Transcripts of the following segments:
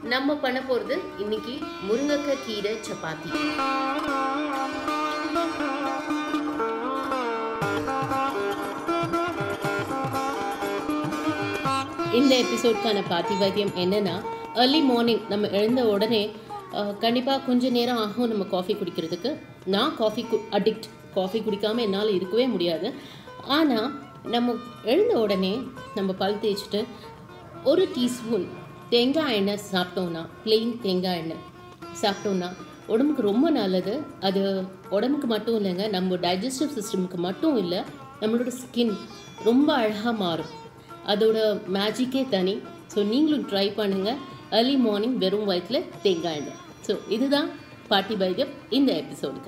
நம்ம பண்ண போகிறது இன்னைக்கு முருங்கைக்காய் கீரை சப்பாத்தி இந்த எபிசோட்கான பாத்தி வைத்தியம் என்னன்னா ஏர்லி மார்னிங் நம்ம எழுந்த உடனே கண்டிப்பாக கொஞ்ச நேரம் ஆகும் நம்ம காஃபி குடிக்கிறதுக்கு நான் காஃபி கு அடிக்ட் காஃபி குடிக்காமல் என்னால் இருக்கவே முடியாது ஆனால் நம்ம எழுந்த உடனே நம்ம பல் தேய்ச்சிட்டு ஒரு டீஸ்பூன் தேங்காய் எண்ணெய் சாப்பிட்டோம்னா plain தேங்காய் எண்ணெய் சாப்பிட்டோம்னா உடம்புக்கு ரொம்ப நல்லது அது உடம்புக்கு மட்டும் இல்லைங்க நம்ம டைஜஸ்டிவ் சிஸ்டமுக்கு மட்டும் இல்லை நம்மளோட ஸ்கின் ரொம்ப அழகாக மாறும் அதோட மேஜிக்கே தனி ஸோ நீங்களும் ட்ரை பண்ணுங்கள் early மார்னிங் வெறும் வயிற்றில் தேங்காய் எண்ணெய் ஸோ இதுதான் பாட்டி வைத்தியம் இந்த எபிசோடுக்கு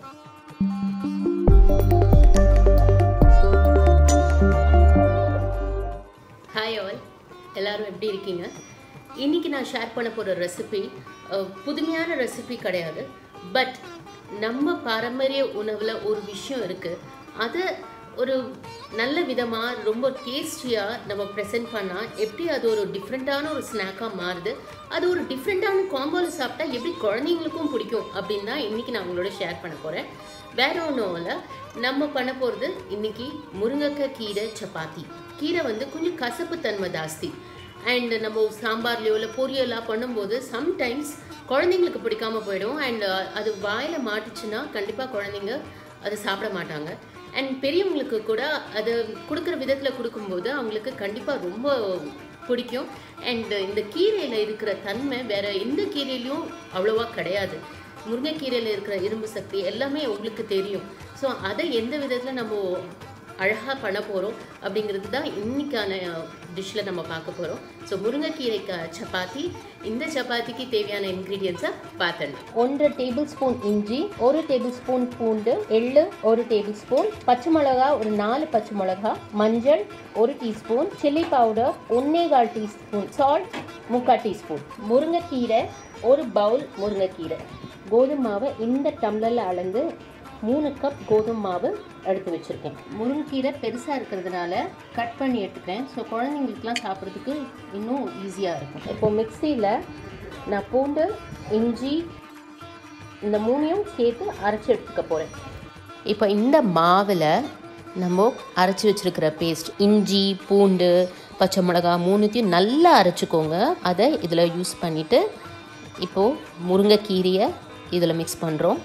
ஹாய் ஆல் எல்லாரும் எப்படி இருக்கீங்க இன்னைக்கு நான் ஷேர் பண்ண போகிற ரெசிபி புதுமையான ரெசிபி கிடையாது பட் நம்ம பாரம்பரிய உணவில் ஒரு விஷயம் இருக்குது அதை ஒரு நல்ல விதமாக ரொம்ப டேஸ்டியாக நம்ம ப்ரெசென்ட் பண்ணால் எப்படி அது ஒரு டிஃப்ரெண்ட்டான ஒரு ஸ்நாக்காக மாறுது அது ஒரு டிஃப்ரெண்ட்டான காம்போவில் சாப்பிட்டா எப்படி குழந்தைங்களுக்கும் பிடிக்கும் அப்படின்னு தான் இன்றைக்கி நான் உங்களோட ஷேர் பண்ண போகிறேன் வேற ஒன்றும் இல்லை நம்ம பண்ண போகிறது இன்னைக்கு முருங்கைக்காய் கீரை சப்பாத்தி கீரை வந்து கொஞ்சம் கசப்பு தன்மை ஜாஸ்தி அண்ட் நம்ம சாம்பார்லையோ இல்லை பொரியலாக பண்ணும்போது சம்டைம்ஸ் குழந்தைங்களுக்கு பிடிக்காம போயிடும் அண்ட் அது வாயில் மாட்டுச்சுன்னா கண்டிப்பாக குழந்தைங்க அதை சாப்பிட மாட்டாங்க அண்ட் பெரியவங்களுக்கு கூட அது கொடுக்குற விதத்தில் கொடுக்கும்போது அவங்களுக்கு கண்டிப்பாக ரொம்ப பிடிக்கும் அண்ட் இந்த கீரையில் இருக்கிற தன்மை வேற எந்த கீரையிலையும் அவ்வளோவா கிடையாது முருங்கைக்கீரையில் இருக்கிற இரும்பு சக்தி எல்லாமே உங்களுக்கு தெரியும் ஸோ அதை எந்த விதத்தில் நம்ம அழகாக பண்ண போகிறோம் அப்படிங்கிறது தான் இன்னைக்கான டிஷ்ஷில் நம்ம பார்க்க போகிறோம் ஸோ முருங்கைக்கீரை க- சப்பாத்தி இந்த சப்பாத்திக்கு தேவையான இன்க்ரீடியன்ஸை பார்த்துடலாம் ஒன்றரை டேபிள் ஸ்பூன் இஞ்சி ஒரு டேபிள் ஸ்பூன் பூண்டு எள்ளு ஒரு டேபிள் ஸ்பூன் பச்சை மிளகா ஒரு நாலு பச்சை மிளகா மஞ்சள் ஒரு டீஸ்பூன் சில்லி பவுடர் ஒன்னே கால் டீஸ்பூன் சால்ட் முக்கால் டீஸ்பூன் முருங்கைக்கீரை ஒரு பவுல் முருங்கைக்கீரை கோதுமை மாவை இந்த டம்ளரில் அளந்து மூணு கப் கோதுமை மாவு எடுத்து வச்சுருக்கேன் முருங்கைக்கீரை பெருசாக இருக்கிறதுனால கட் பண்ணி எடுத்துக்கிறேன் ஸோ குழந்தைங்களுக்குலாம் சாப்பிட்றதுக்கு இன்னும் ஈஸியாக இருக்கும் இப்போ மிக்சியில் நான் பூண்டு இஞ்சி இந்த மூணையும் சேர்த்து அரைச்சி எடுத்துக்க போகிறேன் இப்போ இந்த மாவில் நம்ம அரைச்சி வச்சிருக்கிற பேஸ்ட் இஞ்சி பூண்டு பச்சை மிளகா மூணுத்தையும் நல்லா அரைச்சிக்கோங்க அதை இதில் யூஸ் பண்ணிவிட்டு இப்போது முருங்கைக்கீரையை இதில் மிக்ஸ் பண்ணுறோம்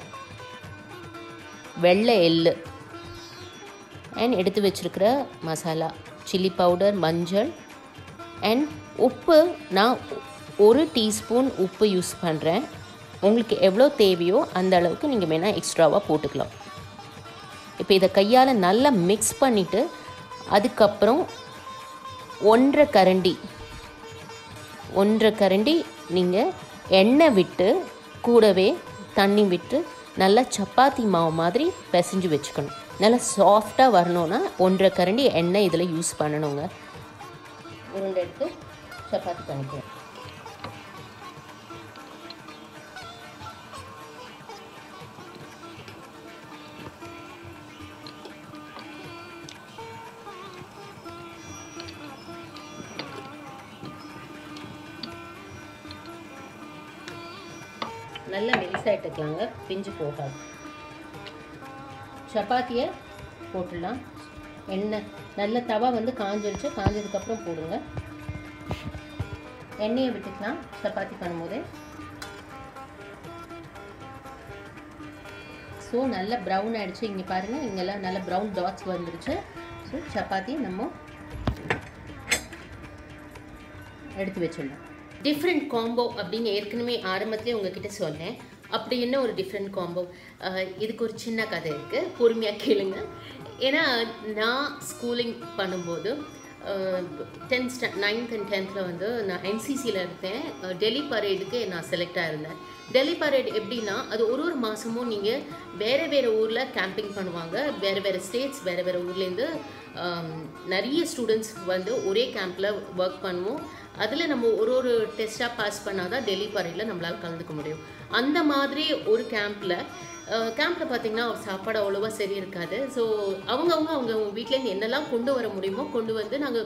வெள்ளை எள்ளு அண்ட் எடுத்து வச்சிருக்கிற மசாலா சில்லி பவுடர் மஞ்சள் அண்ட் உப்பு நான் ஒரு டீஸ்பூன் உப்பு யூஸ் பண்ணுறேன் உங்களுக்கு எவ்வளோ தேவையோ அந்த அளவுக்கு நீங்கள் வேணால் எக்ஸ்ட்ராவாக போட்டுக்கலாம் இப்போ இதை கையால் நல்லா மிக்ஸ் பண்ணிவிட்டு அதுக்கப்புறம் ஒன்றரை கரண்டி ஒன்றரை கரண்டி நீங்கள் எண்ணெய் விட்டு கூடவே தண்ணி விட்டு நல்லா சப்பாத்தி மாவு மாதிரி பிசைஞ்சு வச்சுக்கணும் நல்லா சாஃப்டாக வரணும்னா ஒன்றரை கரண்டி எண்ணெய் இதில் யூஸ் பண்ணணுங்க உருண்டை எடுத்து சப்பாத்தி பண்ணிக்கிறேன் நல்லா மெலிசாக எடுத்துக்கலாங்க பிஞ்சு போகாது சப்பாத்தியை போட்டுடலாம் எண்ணெய் நல்ல தவா வந்து காஞ்சிருச்சு காஞ்சதுக்கப்புறம் போடுங்க எண்ணெயை விட்டுக்கலாம் சப்பாத்தி பண்ணும்போது ஸோ நல்ல ப்ரௌன் ஆயிடுச்சு இங்கே பாருங்கள் இங்கெல்லாம் நல்ல ப்ரௌன் டாட்ஸ் வந்துருச்சு ஸோ சப்பாத்தி நம்ம எடுத்து வச்சிடலாம் டிஃப்ரெண்ட் காம்போ அப்படின்னு ஏற்கனவே ஆரம்பத்திலே உங்ககிட்ட சொன்னேன் அப்படி என்ன ஒரு டிஃப்ரெண்ட் காம்போ இதுக்கு ஒரு சின்ன கதை இருக்குது பொறுமையாக கேளுங்க ஏன்னா நான் ஸ்கூலிங் பண்ணும்போது டென்த் ஸ்டா நைன்த் அண்ட் டென்த்தில் வந்து நான் என்சிசியில் இருந்தேன் அஹ், டெல்லி பரேடுக்கு நான் செலக்ட் ஆயிருந்தேன் டெல்லி பரேட் எப்படின்னா அது ஒரு ஒரு மாதமும் நீங்கள் வேறு வேறு ஊரில் கேம்பிங் பண்ணுவாங்க வேறு வேறு ஸ்டேட்ஸ் வேறு வேறு ஊர்லேருந்து நிறைய ஸ்டூடெண்ட்ஸ் வந்து ஒரே கேம்பில் ஒர்க் பண்ணுவோம் அதில் நம்ம ஒரு ஒரு டெஸ்ட்டாக பாஸ் பண்ணால் தான் டெல்லி பரேடில் நம்மளால் கலந்துக்க முடியும் அந்த மாதிரி ஒரு கேம்பில் கேம்பில் பார்த்தீங்கன்னா சாப்பாடு அவ்வளோவா சரி இருக்காது ஸோ அவங்கவுங்க அவங்க வீட்டிலேருந்து என்னெல்லாம் கொண்டு வர முடியுமோ கொண்டு வந்து நாங்கள்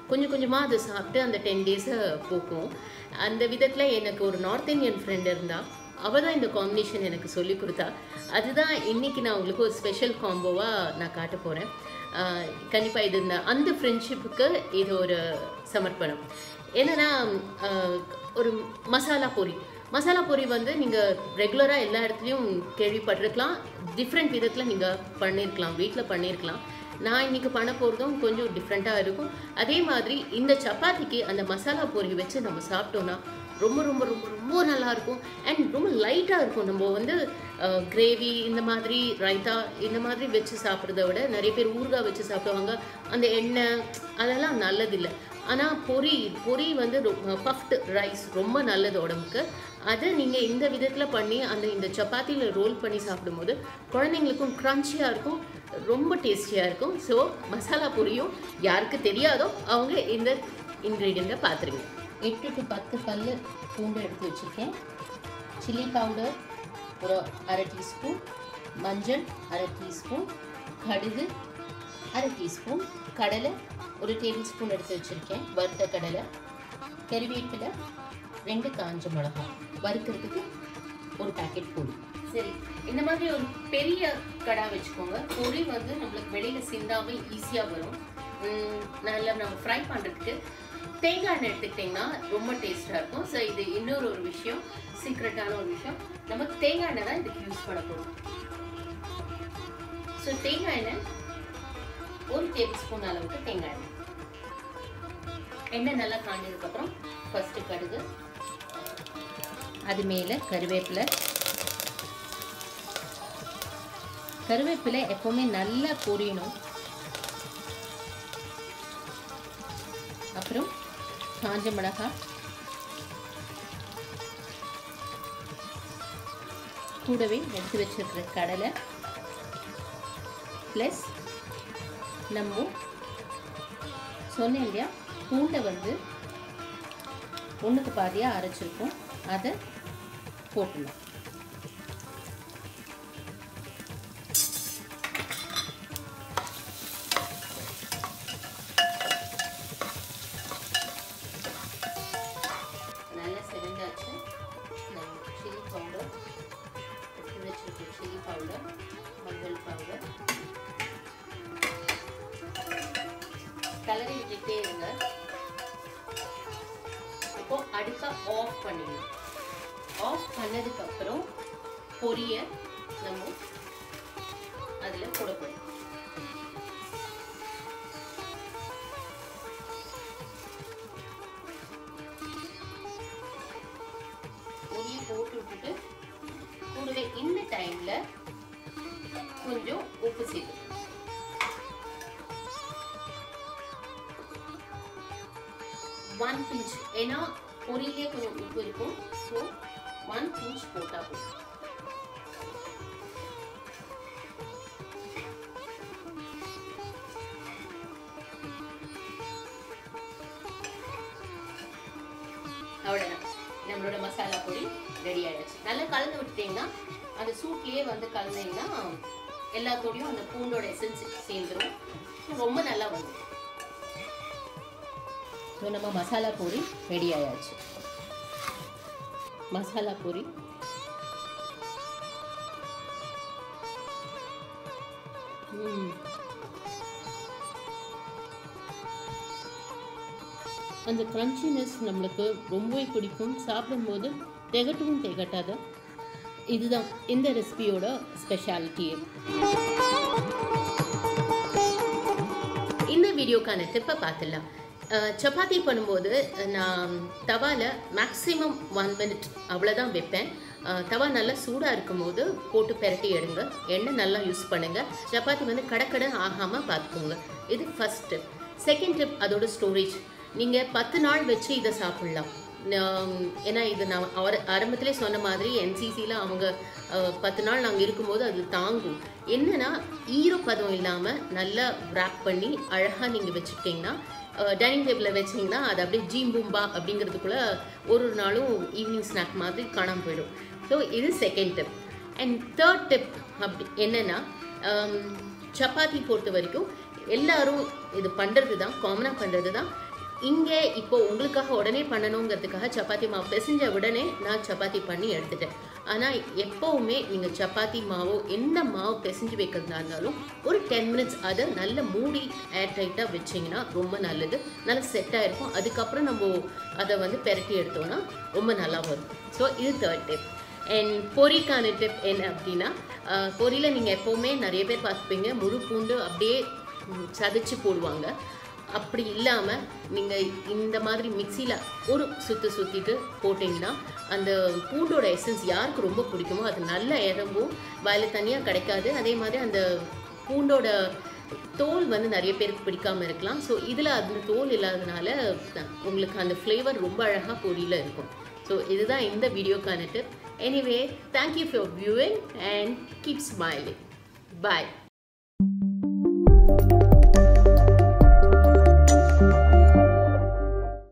கொஞ்சம் கொஞ்சமாக அதை சாப்பிட்டு அந்த டென் டேஸை போக்குவோம் அந்த விதத்தில் எனக்கு ஒரு நார்த் இந்தியன் ஃப்ரெண்ட் இருந்தால் அவள் தான் இந்த காம்பினேஷன் எனக்கு சொல்லி கொடுத்தா அதுதான் இன்னைக்கு நான் உங்களுக்கு ஒரு ஸ்பெஷல் காம்போவாக நான் காட்ட போகிறேன் கண்டிப்பாக இது இந்த அந்த ஃப்ரெண்ட்ஷிப்புக்கு இது ஒரு சமர்ப்பணம் என்னன்னா ஆஹ், ஒரு மசாலா பொரி மசாலா பொரி வந்து நீங்கள் ரெகுலராக எல்லா இடத்துலையும் கேள்விப்பட்டிருக்கலாம் டிஃப்ரெண்ட் விதத்தில் நீங்கள் பண்ணியிருக்கலாம் வீட்டில் பண்ணியிருக்கலாம் நான் இன்னைக்கு பண்ண போகிறதும் கொஞ்சம் டிஃப்ரெண்ட்டாக இருக்கும் அதே மாதிரி இந்த சப்பாத்திக்கு அந்த மசாலா பொரி வச்சு நம்ம சாப்பிட்டோன்னா ரொம்ப ரொம்ப ரொம்ப ரொம்ப நல்லா இருக்கும் அண்ட் ரொம்ப லைட்டாக இருக்கும் நம்ம வந்து கிரேவி இந்த மாதிரி ரைத்தா இந்த மாதிரி வச்சு சாப்பிட்றத விட நிறைய பேர் ஊறுகாய் வச்சு சாப்பிடுவாங்க அந்த எண்ணெய் அதெல்லாம் நல்லதில்லை ஆனால் பொரி பொரி வந்து பஃப்டு ரைஸ் ரொம்ப நல்லது உடம்புக்கு அதை நீங்கள் இந்த விதத்தில் பண்ணி அந்த இந்த சப்பாத்தியில் ரோல் பண்ணி சாப்பிடும்போது குழந்தைங்களுக்கும் க்ரன்ச்சியாக இருக்கும் ரொம்ப டேஸ்டியாக இருக்கும் ஸோ மசாலா பொரியும் யாருக்கு தெரியாதோ அவங்க இந்த இன்க்ரீடியண்ட்டை பார்த்துருங்க எட்டு டு பத்து பல் பூண்டு எடுத்து வச்சுருக்கேன் சில்லி பவுடர் ஒரு அரை டீஸ்பூன் மஞ்சள் அரை டீஸ்பூன் கடுகு அரை டீஸ்பூன் கடலை ஒரு டேபிள் ஸ்பூன் எடுத்து வச்சுருக்கேன் வறுத்த கடலை கருவேப்பிலை ரெண்டு காஞ்ச மிளகாய் வறுக்கிறதுக்கு ஒரு பாக்கெட் பொடி சரி இந்த மாதிரி ஒரு பெரிய கடா வச்சுக்கோங்க பொரி வந்து நம்மளுக்கு வெளியில சிந்தாம ஈஸியா வரும் உம், நல்லா நம்ம ஃப்ரை பண்றதுக்கு தேங்காய் எண்ணெய் எடுத்துக்கிட்டிங்கன்னா ரொம்ப டேஸ்டா இருக்கும் ஸோ இது இன்னொரு ஒரு விஷயம் சீக்ரெட்டான ஒரு விஷயம் நம்ம தேங்காய் எண்ணெய் தான் இதுக்கு யூஸ் பண்ண போறோம் ஸோ தேங்காய் எண்ணெய் ஒரு டேபிள் ஸ்பூன் அளவுக்கு தேங்காய் எண்ணெய் எண்ணெய் நல்லா காஞ்சதுக்கப்புறம் ஃபர்ஸ்ட் கடுகு அது மேலே கருவேப்பிலை கருவேப்பிலை எப்போவுமே நல்லா பொரியணும் அப்புறம் காஞ்ச மிளகாய் கூடவே எடுத்து வச்சிருக்கிற கடலை ப்ளஸ் நம்ம சொன்னேன் இல்லையா பூண்டை வந்து ஒன்றுக்கு பாதியாக அரைச்சிருக்கோம் அதை போட்டுடலாம் நல்லா செவந்தாச்சு சில்லி பவுடர் எடுத்து வச்சிருக்க சில்லி பவுடர் மஞ்சள் பவுடர் கலரி விட்டுட்டே இருங்க இப்போ அடுப்பை ஆஃப் பண்ணிடணும் ஆஃப் பண்ணதுக்கு அப்புறம் பொரிய நம்ம அதில் போட போறோம் பொரியை போட்டு விட்டுட்டு கூடவே இந்த டைம்ல கொஞ்சம் உப்பு சேர்த்து ஒன் பிஞ்ச் ஏன்னா பொரியிலே கொஞ்சம் உப்பு இருக்கும் ஸோ ஒன் பிஞ்ச் போட்டா போதும் அவ்வளோதான் நம்மளோட மசாலா பொடி ரெடி ஆயிடுச்சு நல்லா கலந்து விட்டுட்டீங்கன்னா அந்த சூட்லேயே வந்து கலந்தீங்கன்னா எல்லாத்தோடையும் அந்த பூண்டோட எசன்ஸ் சேர்ந்துரும் ரொம்ப நல்லா வரும் இப்போ நம்ம மசாலா பூரி ரெடி ஆயாச்சு மசாலா பூரி ம். அந்த க்ரன்ச்சினஸ் நம்மளுக்கு ரொம்பவே பிடிக்கும் சாப்பிடும்போது திகட்டவும் திகட்டாது இதுதான் இந்த ரெசிபியோட ஸ்பெஷாலிட்டியே இந்த வீடியோக்கான டிப்பை பார்த்துடலாம் அஹ், சப்பாத்தி பண்ணும்போது நான் தவால மேக்ஸிமம் ஒன் மினிட் அவ்வளோதான் வைப்பேன் அஹ், தவா நல்லா சூடாக இருக்கும்போது போட்டு பெரட்டி எடுங்க எண்ணெய் நல்லா யூஸ் பண்ணுங்க சப்பாத்தி வந்து கடக்கட ஆகாமல் பார்த்துக்கோங்க இது ஃபர்ஸ்ட் டிப் செகண்ட் டிப் அதோட ஸ்டோரேஜ் நீங்கள் பத்து நாள் வச்சு இதை சாப்பிட்லாம் நான் ஏன்னா இது நான் அவர் ஆரம்பத்திலே சொன்ன மாதிரி என்சிசியில் அவங்க அஹ், பத்து நாள் நாங்கள் இருக்கும்போது அது தாங்கும் என்னன்னா ஈரப்பதம் இல்லாமல் நல்லா wrap பண்ணி அழகாக நீங்கள் வச்சுக்கிட்டிங்கன்னா டைனிங் டேபிளில் வச்சிங்கன்னா அது அப்படியே ஜீம்பூம்பா அப்படிங்கிறதுக்குள்ள ஒரு ஒரு நாளும் ஈவினிங் ஸ்நாக் மாதிரி காணாமல் போயிடும் ஸோ இது second tip and third tip அப்படி என்னென்னா சப்பாத்தி பொறுத்த வரைக்கும் எல்லாரும் இது பண்ணுறது தான் காமனாக பண்ணுறது தான் இங்கே இப்போ உங்களுக்காக உடனே பண்ணணுங்கிறதுக்காக சப்பாத்தி மாவு பிசைஞ்ச உடனே நான் சப்பாத்தி பண்ணி எடுத்துட்டேன் ஆனால் எப்போவுமே நீங்கள் சப்பாத்தி மாவோ எந்த மாவு பிசைஞ்சு வைக்கிறதா இருந்தாலும் ஒரு டென் மினிட்ஸ் அதை நல்ல மூடி ஏர் டைட்டாக வச்சிங்கன்னா ரொம்ப நல்லது நல்லா செட்டாக இருக்கும் அதுக்கப்புறம் நம்ம அதை வந்து பெரட்டி எடுத்தோம்னா ரொம்ப நல்லா வரும் ஸோ இது தேர்ட் டிப் அண்ட் பொரிக்கான டிப் என்ன அப்படின்னா அஹ், பொரியில் நீங்கள் எப்போவுமே நிறைய பேர் பார்த்துப்பீங்க முழு பூண்டு அப்படியே ம், சதைச்சு போடுவாங்க அப்படி இல்லாமல் நீங்கள் இந்த மாதிரி மிக்சியில் ஒரு சுற்று சுற்றிட்டு போட்டிங்கன்னா அந்த பூண்டோட எசன்ஸ் யாருக்கு ரொம்ப பிடிக்குமோ அது நல்ல இறங்கும் வாயில் தனியாக கிடைக்காது அதே மாதிரி அந்த பூண்டோட தோல் வந்து நிறைய பேருக்கு பிடிக்காம இருக்கலாம் ஸோ இதில் அந்த தோல் இல்லாதனால த- உங்களுக்கு அந்த ஃப்ளேவர் ரொம்ப அழகாக பொரியில் இருக்கும் ஸோ இதுதான் இந்த வீடியோக்கான tip anyway thank you for viewing and keep smiling bye